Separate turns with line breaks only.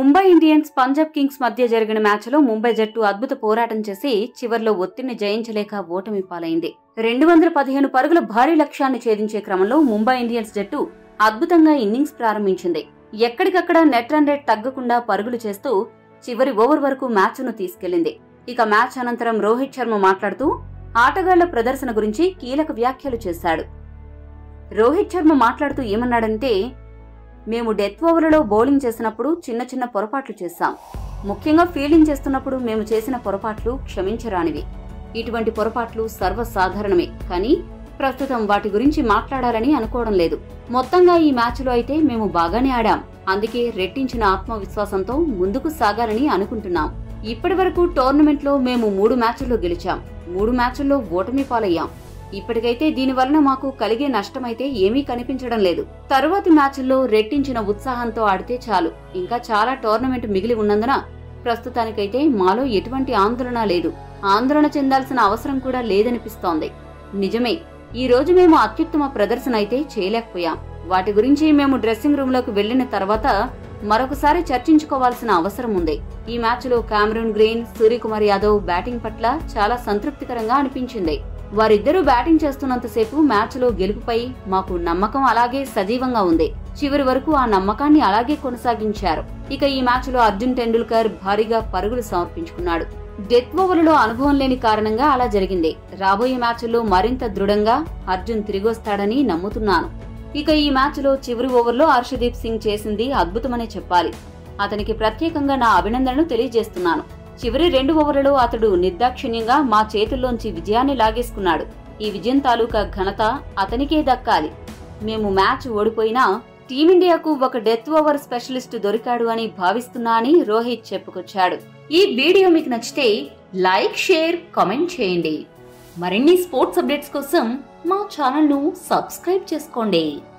Mumbai Indians Punjab Kings మధ్య జరిగిన మ్యాచ్లో ముంబై జట్టు అద్భుత పోరాటం చేసి చివర్లో ఒత్తిడిని జయించలేక ఓటమి పాలైంది రెండు వందల పదిహేను పరుగుల భారీ లక్ష్యాన్ని ఛేదించే క్రమంలో ముంబై ఇండియన్స్ జట్టు అద్భుతంగా ఇన్నింగ్స్ ప్రారంభించింది ఎక్కడికక్కడ నెట్ రన్ రేట్ తగ్గకుండా పరుగులు చేస్తూ చివరి ఓవర్ వరకు మ్యాచ్ను తీసుకెళ్లింది ఇక మ్యాచ్ అనంతరం రోహిత్ శర్మ మాట్లాడుతూ ఆటగాళ్ల ప్రదర్శన గురించి కీలక వ్యాఖ్యలు చేశాడు రోహిత్ శర్మ మాట్లాడుతూ ఏమన్నాడంటే మేము డెత్ ఓవర్లలో బౌలింగ్ చేసినప్పుడు చిన్న చిన్న పొరపాట్లు చేశాం ముఖ్యంగా ఫీల్డింగ్ చేస్తున్నప్పుడు మేము చేసిన పొరపాట్లు క్షమించరానివి ఇటువంటి పొరపాట్లు సర్వసాధారణమే కానీ ప్రస్తుతం వాటి గురించి మాట్లాడాలని అనుకోవడం లేదు మొత్తంగా ఈ మ్యాచ్లో అయితే మేము బాగానే ఆడాం అందుకే రెట్టించిన ఆత్మవిశ్వాసంతో ముందుకు సాగాలని అనుకుంటున్నాం ఇప్పటి వరకు టోర్నమెంట్లో మేము మూడు మ్యాచ్ల్లో గెలిచాం మూడు మ్యాచ్ల్లో ఓటమి పాలయ్యాం ఇప్పటికైతే దీని వలన మాకు కలిగే నష్టమైతే ఏమీ కనిపించడం లేదు తరువాతి మ్యాచ్ల్లో రెట్టించిన ఉత్సాహంతో ఆడితే చాలు ఇంకా చాలా టోర్నమెంట్ మిగిలి ఉన్నందున ప్రస్తుతానికైతే మాలో ఎటువంటి ఆందోళన లేదు ఆందోళన చెందాల్సిన అవసరం కూడా లేదనిపిస్తోంది నిజమే ఈ రోజు మేము అత్యుత్తమ ప్రదర్శన అయితే చేయలేకపోయాం వాటి గురించి మేము డ్రెస్సింగ్ రూమ్ లోకి వెళ్లిన తర్వాత మరొకసారి చర్చించుకోవాల్సిన అవసరం ఉంది ఈ మ్యాచ్లో Cameron Green Suryakumar Yadav batting పట్ల చాలా సంతృప్తికరంగా అనిపించింది వారిద్దరూ బ్యాటింగ్ చేస్తున్నంతసేపు మ్యాచ్లో గెలుపుపై మాకు నమ్మకం అలాగే సజీవంగా ఉంది చివరి వరకు ఆ నమ్మకాన్ని అలాగే కొనసాగించారు ఇక ఈ మ్యాచ్లో అర్జున్ టెండూల్కర్ భారీగా పరుగులు సమర్పించుకున్నాడు డెత్ ఓవర్లలో అనుభవం లేని కారణంగా అలా జరిగింది రాబోయే మ్యాచ్ల్లో మరింత దృఢంగా అర్జున్ తిరిగొస్తాడని నమ్ముతున్నాను ఇక ఈ మ్యాచ్లో చివరి ఓవర్లో హర్షదీప్ సింగ్ చేసింది అద్భుతమనే చెప్పాలి అతనికి ప్రత్యేకంగా నా అభినందనలు తెలియజేస్తున్నాను చివరి రెండు ఓవర్లలో అతడు నిర్దాక్షిణ్యంగా మా చేతుల్లోంచి విజయాన్ని లాగేసుకున్నాడు ఈ విజయం తాలూకా ఘనత అతనికే దక్కాలి మేము మ్యాచ్ ఓడిపోయినా టీమిండియాకు ఒక డెత్ ఓవర్ స్పెషలిస్ట్ దొరికాడు అని భావిస్తున్నా అని రోహిత్ చెప్పుకొచ్చాడు ఈ వీడియో మీకు నచ్చితే లైక్ షేర్ కామెంట్ చేయండి మరిన్ని స్పోర్ట్స్ అప్డేట్స్ కోసం మా ఛానల్ను సబ్స్క్రైబ్ చేసుకోండి